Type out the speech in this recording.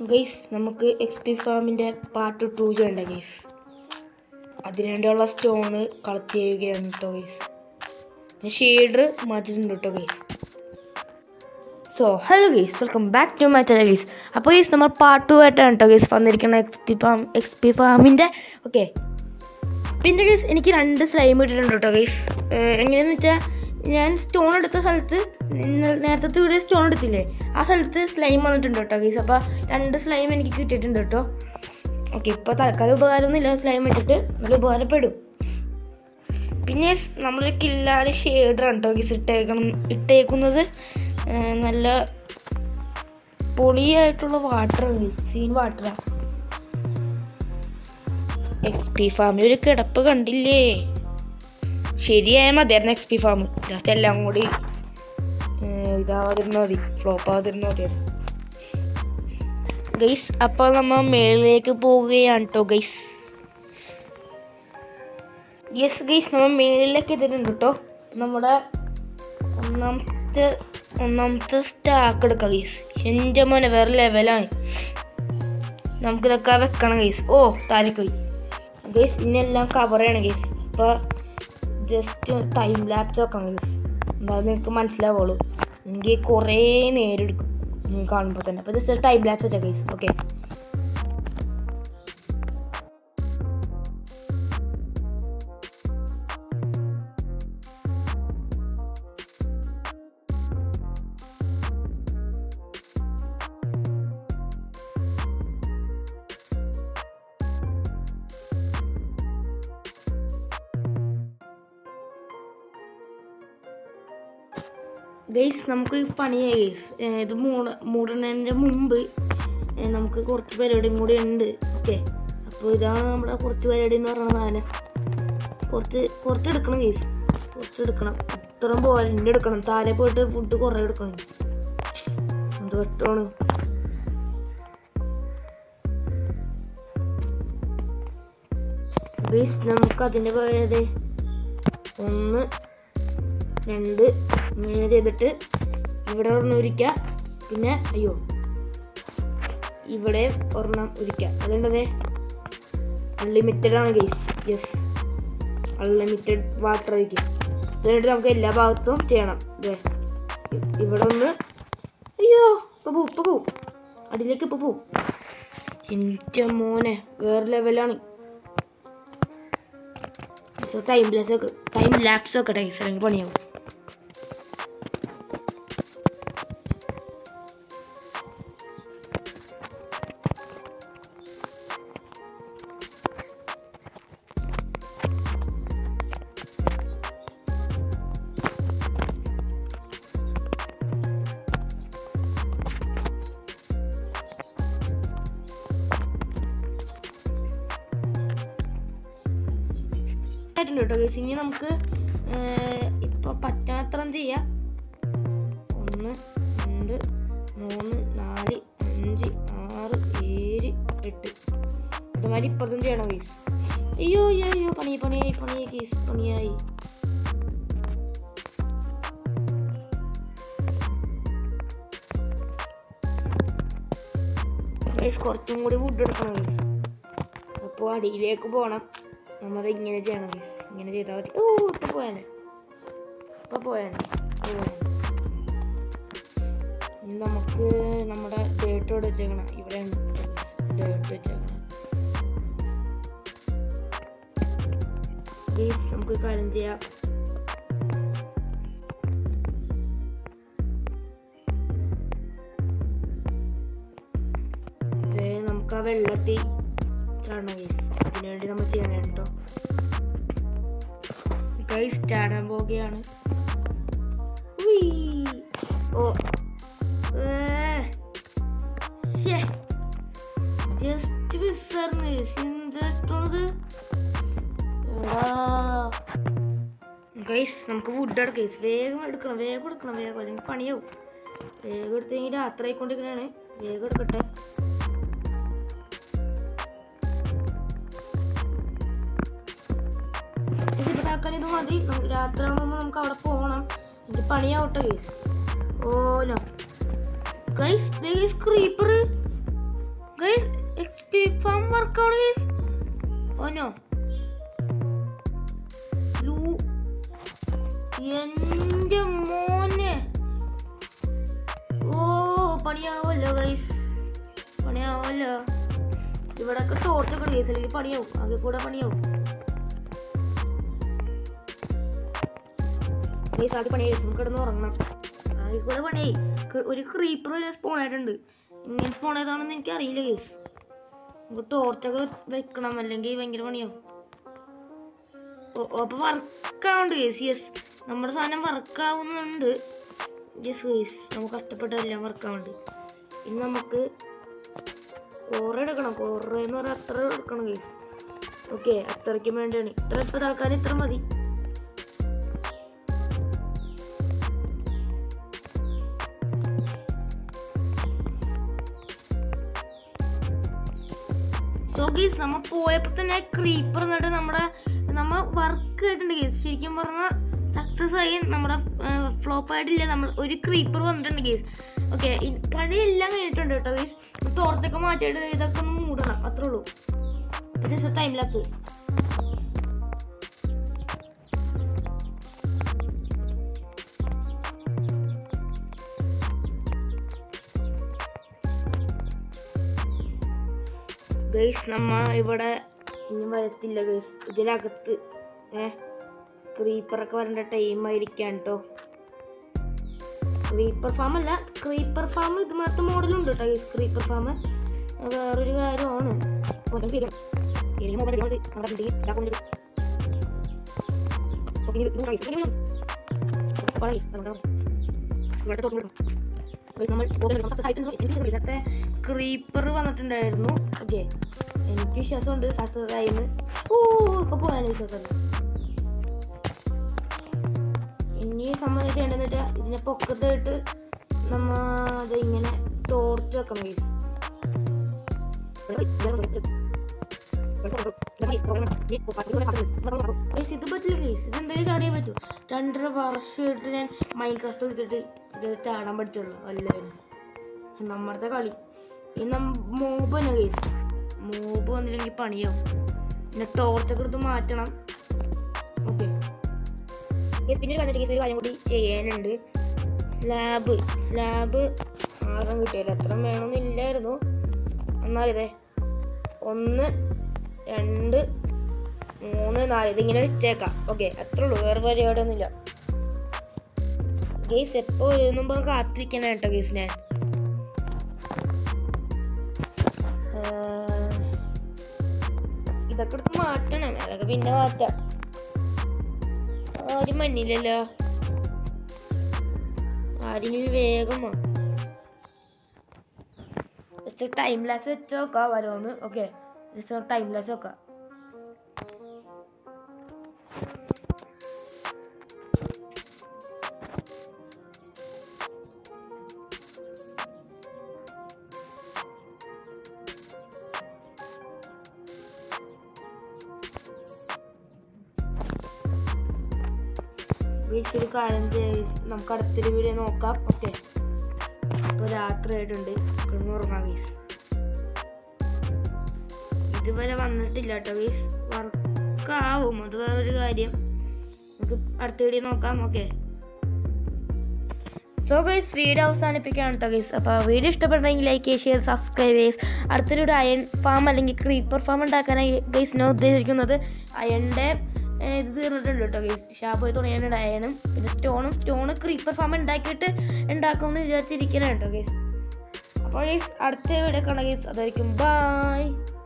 Guys നമുക്ക് X P ഫാമിൻ്റെ part two ചെയ്യണ്ട ഗൈസ് അതിനുവേണ്ടിയുള്ള സ്റ്റോണ് കളക്ട് ചെയ്യുകയാണ് കേട്ടോ ഗൈസ് പിന്നെ ഷെയ്ഡർ മാറ്റിയിട്ടുണ്ട് കേട്ടോ guys so hello guys welcome back to my channel guys അപ്പോൾ ഗൈസ് നമ്മൾ പാർട്ട് ടു ആയിട്ടാണ് കേട്ടോ ഗൈസ് വന്നിരിക്കുന്ന X P farm X P ഫാമിൻ്റെ ഓക്കെ പിന്നെ ഗൈസ് എനിക്ക് രണ്ട് സ്ലൈം ഇട്ടിട്ടുണ്ട് കേട്ടോ ഗൈസ് എങ്ങനെയാണെന്ന് വെച്ചാൽ ഞാൻ സ്റ്റോൺ എടുത്ത സ്ഥലത്ത് ഇന്ന- നേരത്തെ ഇവിടെ സ്റ്റോൺ എടുത്തില്ലേ ആ സ്ഥലത്ത് സ്ലൈം വന്നിട്ടുണ്ട് കേട്ടോ ഗൈസ് അപ്പോൾ രണ്ട് സ്ലൈം എനിക്ക് കിട്ടിയിട്ടുണ്ട് കേട്ടോ ഓക്കെ ഇപ്പോൾ തൽക്കാലം ഉപകാരമൊന്നുമില്ല സ്ലൈം വെച്ചിട്ട് നല്ല ഉപകാരപ്പെടും പിന്നെ നമ്മൾ കില്ലാടി ഷെയ്ഡറാണ് കേട്ടോ ഗീസ് ഇട്ടേക്കണം ഇട്ടേക്കുന്നത് ആ, നല്ല പൊളിയായിട്ടുള്ള വാട്ടറാണ് സീൻ വാട്ടറാണ് എക്സ് പി ഫാമിൽ ഒരു കിടപ്പ് കണ്ടില്ലേ ശരിയായ മതിയായിരുന്നു എക്സ് പി ഫാം ലാസ്റ്റ് എല്ലാം കൂടി ആ, ഇതാവാതിരുന്നാൽ മതി ഫ്ലോപ്പ് ആവാതിരുന്നാൽ മതിയായിരുന്നു ഗൈസ് അപ്പോൾ നമ്മൾ മേളിലേക്ക് പോവുകയാണ് കേട്ടോ ഗൈസ് യെസ് ഗൈസ് നമ്മൾ മേളിലേക്ക് എത്തിയിട്ടുണ്ട് കേട്ടോ നമ്മുടെ ഒന്നാമത്തെ ഒന്നാമത്തെ സ്റ്റാക്ക് എടുക്കാം ഗൈസ് എൻ്റെ മോനെ വേറെ ലെവലാണ് നമുക്കിതൊക്കെ വെക്കണം ഗൈസ് ഓ താരക്കോയി ഗൈസ് ഇന്നെല്ലാം കവർ ചെയ്യണം ഗൈസ് അപ്പോൾ ജസ്റ്റ് ടൈം ലാപ്സ് വെക്കണം ഗൈസ് എന്തായാലും നിങ്ങൾക്ക് മനസ്സിലാവുള്ളൂ എനിക്ക് കുറേ നേരം എടുക്കും നിങ്ങൾ കാണുമ്പോൾ തന്നെ അപ്പോൾ ജസ്റ്റ് ടൈം ലാപ്സ് വെച്ചാൽ ഗൈസ് ഓക്കെ ഗൈസ് നമുക്ക് ഈ പണിയായി ഗൈസ് ഇത് മൂട മൂടുന്നതിൻ്റെ മുമ്പ് ഏ, നമുക്ക് കുറച്ച് പരിപാടിയും കൂടി ഉണ്ട് ഓക്കെ അപ്പോൾ ഇതാണ് നമ്മുടെ കുറച്ച് പരിപാടി എന്ന് പറയുന്ന സാധനം കുറച്ച് കുറച്ച് എടുക്കണം ഗൈസ് കുറച്ച് എടുക്കണം ഇത്രയും പോലെ ഇന്നെ എടുക്കണം താഴെ പോയിട്ട് ഫുഡ് കുറേ എടുക്കണം എന്ത് കെട്ടാണ് ഗൈസ് നമുക്ക് അതിൻ്റെ പഴയത് ഒന്ന് രണ്ട് ഇങ്ങനെ ചെയ്തിട്ട് ഇവിടെ ഒരെണ്ണം ഉരിക്കുക പിന്നെ അയ്യോ ഇവിടെ ഒരെണ്ണം ഉരിക്കുക അതുകൊണ്ടതേ അൺലിമിറ്റഡ് ആണ് ഗൈസ് യെസ് അൺലിമിറ്റഡ് വാട്ടർ ഒഴിക്കും എന്നിട്ട് നമുക്ക് എല്ലാ ഭാഗത്തും ചെയ്യണം ദേ ഇ- ഇവിടെ ഒന്ന് അയ്യോ ഇപ്പൊ പോവും ഇപ്പൊ പോവും അടിയിലേക്ക് ഇപ്പൊ പോവും എൻ്റെ മോനെ വേറെ ലെവലാണ് ടൈം ലാപ്സ് ഒക്കെ ടൈം ലാപ്സ് ഒക്കെ ടൈസ് അല്ലെങ്കിൽ പണിയാവും ആയിട്ടുണ്ട് കേട്ടോ ഗൈസ് ഇനി നമുക്ക് ഇപ്പോൾ പറ്റാത്രം ചെയ്യാം ഒന്ന് രണ്ട് മൂന്ന് നാല് അഞ്ച് ആറ് ഏഴ് എട്ട് അതുമാതിരി ഇപ്പുറത്തും ചെയ്യണം ഗൈസ് അയ്യോ അയ്യോ അയ്യോ പണി പണിയായി പണിയായി ഗൈസ് പണിയായി ഗൈസ് കുറച്ചും കൂടി വുഡ് എടുക്കണം ഗൈസ് അപ്പോൾ അടിയിലേക്ക് പോകണം നമ്മത് ഇങ്ങനെ ചെയ്യണം ഗൈസ് ഇങ്ങനെ ചെയ്താൽ മതി ഓ ഇപ്പൊ പോയാനെ ഇപ്പൊ പോയാനെ ഇപ്പൊ പോയാനെ. ഇനി നമുക്ക് നമ്മുടെ ഡേറ്റ് ഇവിടെ വെച്ചേക്കണം ഇവിടെ ഡേറ്റ് വെച്ചേക്കണം ഗൈസ് നമുക്ക് ഒരു കാര്യം ചെയ്യാം ദേ നമുക്ക് ആ വെള്ളത്തിൽ ചാടണം ഗൈസ് അതിനുവേണ്ടി നമ്മൾ ചെയ്യണം കേട്ടോ ഗൈസ് ചാടാൻ പോവുകയാണ് ഉയ്യ്. ഓ ജസ്റ്റ് മിസ്സായിരുന്നു ഗൈസ് എന്താട്ടത് ഗൈസ് നമുക്ക് വുഡ് എടുക്കാം ഗൈസ് വേഗം എടുക്കണം വേഗം എടുക്കണം വേഗം അല്ലെങ്കിൽ പണിയാവും വേഗം എടുത്ത് കഴിഞ്ഞ് രാത്രി ആയിക്കൊണ്ടിരിക്കണാണ് വേഗം എടുക്കട്ടെ ഇതിപ്പോ തൽക്കാലം ഇത് മതി നമുക്ക് രാത്രി ആകുമ്പോൾ നമുക്ക് അവിടെ പോകണം എനിക്ക് പണിയാവട്ടെ guys oh no guys guys creeper guys XP farm വർക്കാണ് ഗൈസ് ഓനോ ലൂ എന്റെ മോനെ ഓ പണിയാവല്ലോ ഗൈസ് പണിയാവല്ലോ ഇവിടൊക്കെ ടോർച്ചൊക്കെ ഉണ്ട് ഗൈസ് അല്ലെങ്കിൽ പണിയാവും ആകെ കൂടെ പണിയാവും ഗൈസ് ആദ്യം പണിയായി നമുക്ക് കിടന്ന് ഉറങ്ങണം ആകെ കൂടെ പണിയായി ക- ഒരു ക്രീപ്പർ വരെ സ്പോൺ ആയിട്ടുണ്ട് ഇങ്ങനെ സ്പോൺ ആയതാണെന്ന് എനിക്ക് അറിയില്ല ഗൈസ് നമുക്ക് ടോർച്ചൊക്കെ വെക്കണം അല്ലെങ്കിൽ ഭയങ്കര പണിയാവും ഓ ഓ, അപ്പൊ വർക്കാവുണ്ട് ഗേസ് യെസ് നമ്മുടെ സാധനം വർക്കാവുന്നുണ്ട് യെസ് ഗേസ് നമുക്ക് കഷ്ടപ്പെട്ടെല്ലാം വർക്കാവുന്നുണ്ട് ഇനി നമുക്ക് കുറേ എടുക്കണം കുറേ എന്ന് പറഞ്ഞാൽ അത്ര എടുക്കണം ഗേസ് ഓക്കെ അത്രയ്ക്കും വേണ്ടിയാണ് ഇത്ര ഇപ്പം തൽക്കാലം ഇത്ര മതി സോ ഗീസ് നമ്മ പോയപ്പോ തന്നെ ക്രീപ്പർ എന്നിട്ട് നമ്മുടെ നമ്മ വർക്ക് ആയിട്ടുണ്ട് ഗീസ് ശരിക്കും പറഞ്ഞാൽ സക്സസ് ആയി നമ്മുടെ ഫ്ലോപ്പ് ആയിട്ടില്ല നമ്മൾ ഒരു ക്രീപ്പർ വന്നിട്ടുണ്ട് ഗീസ് ഓക്കെ പണിയെല്ലാം കഴിഞ്ഞിട്ടുണ്ട് കേട്ടോ ഗീസ് ടോർച്ചൊക്കെ മാറ്റിയിട്ട് ഇതൊക്കെ ഒന്ന് മൂടണം അത്രേ ഉള്ളൂ ജസ്റ്റ് ടൈം ലാപ്സ് ഗൈസ് നമ്മ ഇവിടെ ഇനി വരത്തില്ല ഗൈസ് ഇതിനകത്ത് ഏ ക്രീപ്പറൊക്കെ വരേണ്ട ടൈം ആയിരിക്കാം കേട്ടോ ക്രീപ്പർ ഫാം അല്ല ക്രീപ്പർ ഫാം ഇതുമാരത്തെ മോഡലുണ്ട് കേട്ടോ ഗൈസ് ക്രീപ്പർ ഫാം വേറൊരു കാര്യമാണ് ഓരോ പേരും പേരും mobile ഉണ്ട്. നമ്മുടെ building ഇതാക്കുന്നുണ്ട്. ഓക്കേ, ഇത് ഇത് guys, ഇത് ഇത് വളരെ guys, അതുകൊണ്ട് ഇവിടെ തുറന്നു വിടണം. Guys, നമ്മൾ പോകുന്നത് സക്സസ് ആയിട്ടുണ്ട് എനിക്ക് ഇതിനകത്തെ ക്രീപ്പർ വന്നിട്ടുണ്ടായിരുന്നു ഓക്കെ എനിക്ക് വിശ്വാസമുണ്ട് സക്സസ് ആയിന്ന് ഓ ഇപ്പൊ പോയാൻ വിശ്വാസമല്ല ഇനി സംബന്ധിച്ച് ചെയ്യേണ്ടതെന്ന് വെച്ചാൽ ഇതിനെ പൊക്കത്തായിട്ട് നമ്മ അത് ഇങ്ങനെ തോർച്ച് വെക്കണം guys. Guys, ഇത് പറ്റില്ല ഗൈസ് ഇത് എന്തായാലും ചാടിയാൻ പറ്റൂ രണ്ടര വർഷമായിട്ട് ഞാൻ മൈൻഡ് ക്രാഫ്റ്റ് വെച്ചിട്ട് ഇത് ചാടാൻ പഠിച്ചുള്ളൂ എല്ലാവരും നമ്മടത്തെ കളി ഈ മോബ് തന്നെ ഗൈസ് മോബ് വന്നില്ലെങ്കിൽ പണിയാവും പിന്നെ ടോർച്ചൊക്കെ എടുത്ത് മാറ്റണം ഓക്കെ പിന്നെ ഒരു കാര്യം ഒരു കാര്യം കൂടി ചെയ്യാനുണ്ട് സ്ലാബ് സ്ലാബ് ആറും കിട്ടിയില്ല എത്ര വേണമെന്നില്ലായിരുന്നു എന്നാലിതേ ഒന്ന് രണ്ട് മൂന്ന് നാല് ഇതിങ്ങനെ വെച്ചേക്കാം ഓക്കെ അത്രേ ഉള്ളൂ വേറെ പരിപാടിയൊന്നുമില്ല ഗെയ്സ് എപ്പോൾ എന്നും പറഞ്ഞ് കാത്തിരിക്കണം കേട്ടോ ഗെയ്സ് ഞാൻ ആഹ്, ഇതൊക്കെ എടുത്ത് മാറ്റണം അതൊക്കെ പിന്നെ മാറ്റാം ആരും മഞ്ഞില്ലല്ലോ ആരും ഇനി വേഗം വാ ജസ്റ്റ് ടൈം ലാസ് വെച്ച് നോക്കാം വരുമെന്ന് ഓക്കെ ജസ്റ്റ് ടൈം ലാസ് വെക്കാം ഗൈസ് ഒരു കാര്യം ചെയ്യാം guys. നമുക്ക് അടുത്തൊരു വീഡിയോ നോക്കാം ഓക്കെ ഇപ്പോൾ രാത്രി ആയിട്ടുണ്ട് കിടന്നുറങ്ങാം ഗൈസ് ഇതുവരെ വന്നിട്ടില്ല കേട്ടോ ഗൈസ് വർക്കാവും അത് വേറൊരു കാര്യം നമുക്ക് അടുത്ത വീഡിയോ നോക്കാം ഓക്കെ സോ ഗൈസ് വീഡിയോ അവസാനിപ്പിക്കുകയാണ് കേട്ടോ ഗൈസ് അപ്പോൾ വീഡിയോ ഇഷ്ടപ്പെട്ടെങ്കിൽ ലൈക്ക് ചെയ്യുക ഷെയർ സബ്സ്ക്രൈബ് ചെയ്സ് അടുത്തൊരു അയൺ ഫാം അല്ലെങ്കിൽ ക്രീപ്പർ ഫാം ഉണ്ടാക്കാനായി ഗൈസ് ഞാൻ ഉദ്ദേശിക്കുന്നത് അയണിൻ്റെ ഇത് തീർന്നിട്ടുണ്ട് കേട്ടോ ഗൈസ് ഷാപ്പ് തുടങ്ങിയിട്ടുണ്ട് അയണും പിന്നെ സ്റ്റോണും സ്റ്റോണ് ക്രീപ്പർ ഫാം ഉണ്ടാക്കിയിട്ട് ഉണ്ടാക്കുമെന്ന് വിചാരിച്ചിരിക്കണം കേട്ടോ ഗൈസ് അപ്പോൾ ഗൈസ് അടുത്ത വീഡിയോ കാണാം ഗൈസ് അതായിരിക്കും ബൈ